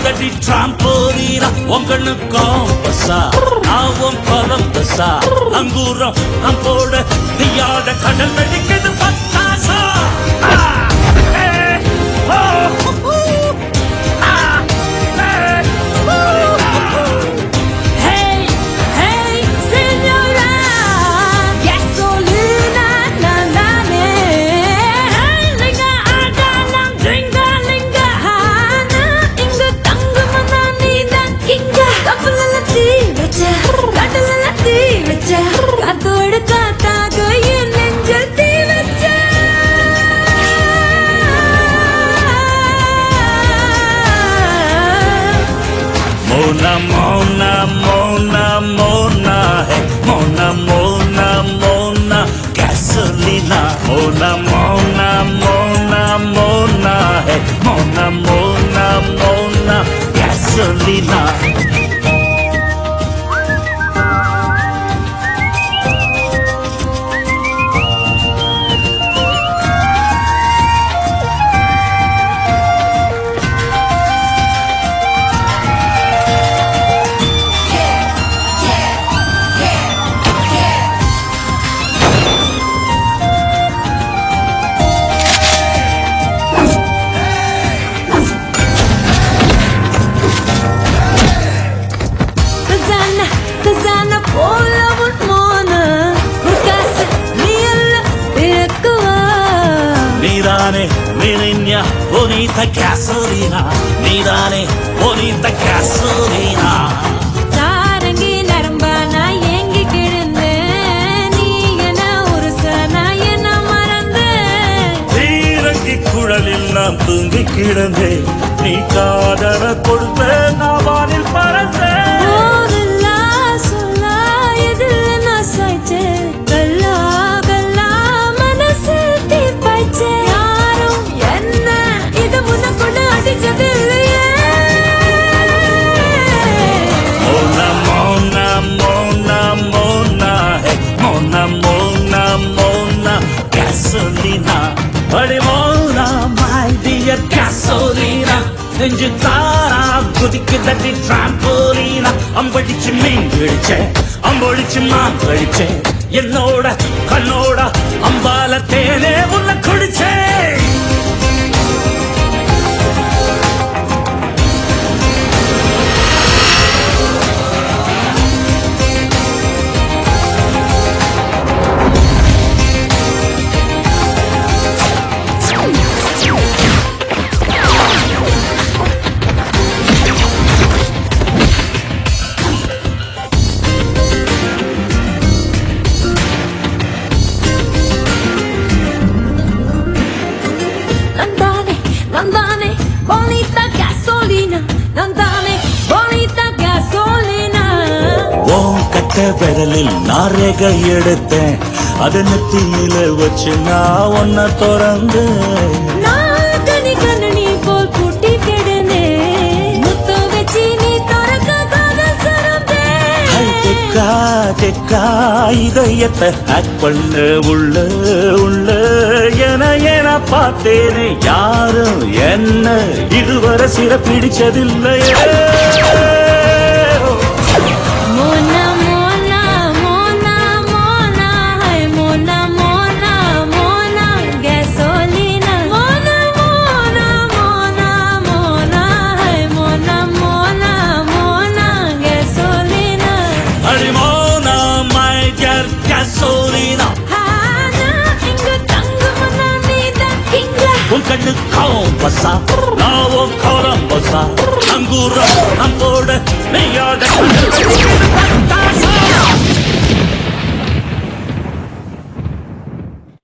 குதிக்குதடி டிராம்போலீனா உங்களுக்கும் பசா ஆவும் கொலம்பஸா அங்கூரம் அம்போட நீயாட கடல் வெடிக்குது பத்தாசா ஆ, ஏ, ஓ, ஆ, ஏ, ஓ. Hey, hey, señora, gasolina, na na na. Hey, linga ada lang, dringa linga hana. Inga தங்கமனா நீதான் இங்க. கப்பல்ல தீ வச்ச, கடல்ல தீ வச்ச, காத்தோடு காத்தாக என் நெஞ்சில் தீ வச்ச. Mona, Mona, Mona, Mona, hey, Mona, Mona, Mona, gasolina. Mona, Mona, Mona, Mona, hey, Mona, Mona, Mona, gasolina. Kazana, kazana போல உன் மோன ஒரு காசு நீ அல்ல பிறக்குவா Nidane, Mirinya, bonita gasolina. Nidane, bonita gasolina. Sarangi நரம்பா நான் ஏங்கி கிடந்தேன் நீ என்ன ஒரு நான் என்ன மறந்தேன் தீரங்கி குழலில் நான் தூங்கி கிடந்தேன் நீ காதல கொடுத்த நான் வானில் பறந்தேன் போதெல்லாம் சொல்லா எதில் நான் சாய்ச்சேன் கல்லா கல்லா மனசு தீப்பாய்ச்சேன் யாரும் என்ன இது முன்ன கொண்டு அடிச்சது இல்லையே Mona, Mona, Mona, Mona, hey, Mona, Mona, Mona, gasolina. அடி Mona, my dear gasolina. நெஞ்சு தாரா குதிக்கு தட்டி டிராம்போலீனா அம்படிச்சு மீன் பிடிச்சேன் அம்பொழிச்சு மான் கழிச்சேன் என்னோட கண்ணோட அம்பால தேனே உள்ள குடிச்சேன் Nandane, nandane, bonita gasolina. Nandane, bonita gasolina. உன் கட்ட விரலில் நான் ரேகை எடுத்தேன் அது நெத்தியில வச்சு நான் ஒன்ன திறந்து நான் கனி கண்ணனி போல் பூட்டி கிடந்தே. முத்து வச்சு நீ திறக்க காதல் சரந்தே. தெக்கா தெக்கா இதயத்தை ஹேக் பண்ண உள்ள உள்ள என என பார்த்தேனே யாரும் என்ன இதுவரை சிற பிடிச்சதில்லையே Mona, Mona, Mona, Mona, hi, Mona, Mona, Mona, gasolina. Mona, Mona, Mona, Mona, hi, Mona, Mona, Mona, gasolina. அடிமோனா மை டியர் gasolina ஆனா, இங்கு தங்குமனா நீதான் இங்க. உன் கண்ணு காம்பஸா நான் உன் கோரம்பஸா அங்கூரம் அம்போட நெய்யாட